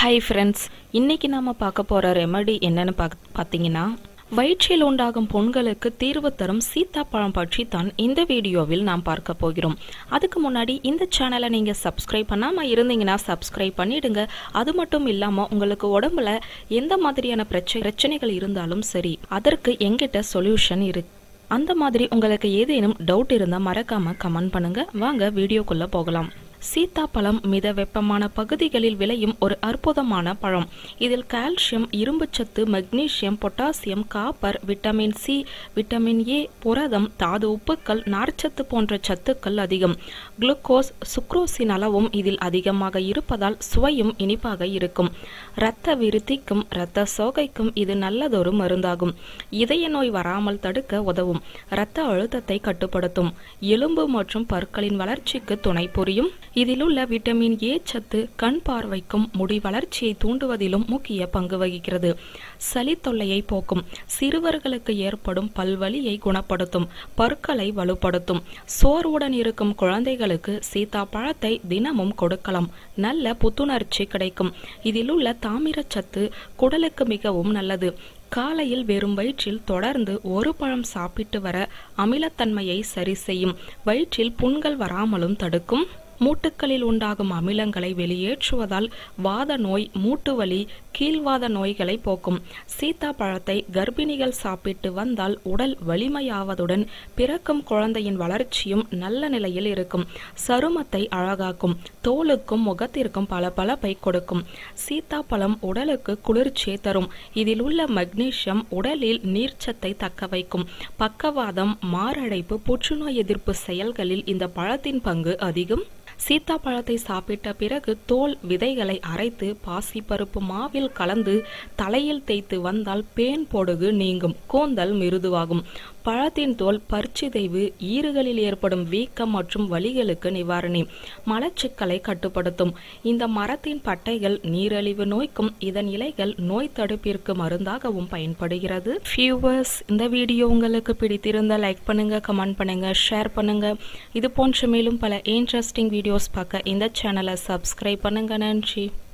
hi friends இன்னைக்கு நாம பார்க்க போற ரெமடி என்னன்னு பாக் பார்த்தீங்கன்னா வயிற்றில் உண்டாகும் புண்களுக்கு தீர்வு தரும் சீத்தாப்பழம் பற்றி தான் இந்த வீடியோவில் நாம் பார்க்க போகிறோம் அதுக்கு முன்னாடி இந்த சேனலை நீங்கள் சப்ஸ்கிரைப் பண்ணாமல் இருந்தீங்கன்னா சப்ஸ்கிரைப் பண்ணிடுங்க அது மட்டும் இல்லாமல் உங்களுக்கு உடம்புல எந்த மாதிரியான பிரச்சனை பிரச்சனைகள் இருந்தாலும் சரி அதற்கு எங்கிட்ட சொல்யூஷன் இருக்கு அந்த மாதிரி உங்களுக்கு ஏதேனும் டவுட் இருந்தால் மறக்காம கமெண்ட் பண்ணுங்க வாங்க வீடியோக்குள்ள போகலாம் சீத்தாப்பழம் மித வெப்பமான பகுதிகளில் விளையும் ஒரு அற்புதமான பழம் இதில் கால்சியம் இரும்புச்சத்து magnesium potassium copper vitamin C vitamin A புரதம் தாது உப்புக்கள் நார்ச்சத்து போன்ற சத்துக்கள் அதிகம் குளுக்கோஸ் சுக்ரோஸின் அளவும் இதில் அதிகமாக இருப்பதால் சுவையும் இனிப்பாக இருக்கும் இரத்த விருத்திக்கும் இரத்த சோகைக்கும் இது நல்லதொரு மருந்தாகும் இதய நோய் வராமல் தடுக்க உதவும் இரத்த அழுத்தத்தை கட்டுப்படுத்தும் எலும்பு மற்றும் பற்களின் வளர்ச்சிக்கு துணை புரியும் இதில் உள்ள விட்டமின் ஏ சத்து கண் பார்வைக்கும் முடி வளர்ச்சியை தூண்டுவதிலும் முக்கிய பங்கு வகிக்கிறது சளி தொல்லையை போக்கும் சிறுவர்களுக்கு ஏற்படும் பல்வலியை குணப்படுத்தும் பற்களை வலுப்படுத்தும் சோர்வுடன் இருக்கும் குழந்தைகளுக்கு சீத்தாப்பழத்தை தினமும் கொடுக்கலாம் நல்ல புத்துணர்ச்சி கிடைக்கும் இதில் உள்ள தாமிரச்சத்து குடலுக்கு மிகவும் நல்லது காலையில் வெறும் வயிற்றில் தொடர்ந்து ஒரு பழம் சாப்பிட்டு வர அமிலத்தன்மையை சரி செய்யும் வயிற்றில் புண்கள் வராமலும் தடுக்கும் மூட்டுக்களில் உண்டாகும் அமிலங்களை வெளியேற்றுவதால் வாத நோய் மூட்டு வலி கீழ்வாத நோய்களை போக்கும் சீத்தாப்பழத்தை கர்ப்பிணிகள் சாப்பிட்டு வந்தால் உடல் வலிமையாவதுடன் பிறக்கும் குழந்தையின் வளர்ச்சியும் நல்ல நிலையில் இருக்கும் சருமத்தை அழகாக்கும் தோலுக்கும் முகத்திற்கும் பல பலப்பை கொடுக்கும் சீத்தாப்பழம் உடலுக்கு குளிர்ச்சியை தரும் இதில் உள்ள மக்னீசியம் உடலில் நீர்ச்சத்தை தக்க வைக்கும் பக்கவாதம் மாரடைப்பு புற்றுநோய் எதிர்ப்பு செயல்களில் இந்த பழத்தின் பங்கு அதிகம் சீத்தாப்பழத்தை சாப்பிட்ட பிறகு தோல் விதைகளை அரைத்து பாசிப்பருப்பு மாவில் கலந்து தலையில் தேய்த்து வந்தால் பேன் பொடுகு நீங்கும் கூந்தல் மிருதுவாகும் பழத்தின் தோல் பற்சிதைவு ஈறுகளில் ஏற்படும் வீக்கம் மற்றும் வலிகளுக்கு நிவாரணி மலச்சிக்கலை கட்டுப்படுத்தும் இந்த மரத்தின் பட்டைகள் நீரழிவு நோய்க்கும் இதன் இலைகள் நோய் தடுப்பிற்கு மருந்தாகவும் பயன்படுகிறது ஃபியூவர்ஸ் இந்த வீடியோ உங்களுக்கு பிடித்திருந்த லைக் பண்ணுங்க கமெண்ட் பண்ணுங்க ஷேர் பண்ணுங்க இது போன்ற மேலும் பல இன்ட்ரெஸ்டிங் வீடியோஸ் பார்க்க இந்த சேனலை சப்ஸ்கிரைப் பண்ணுங்க நன்றி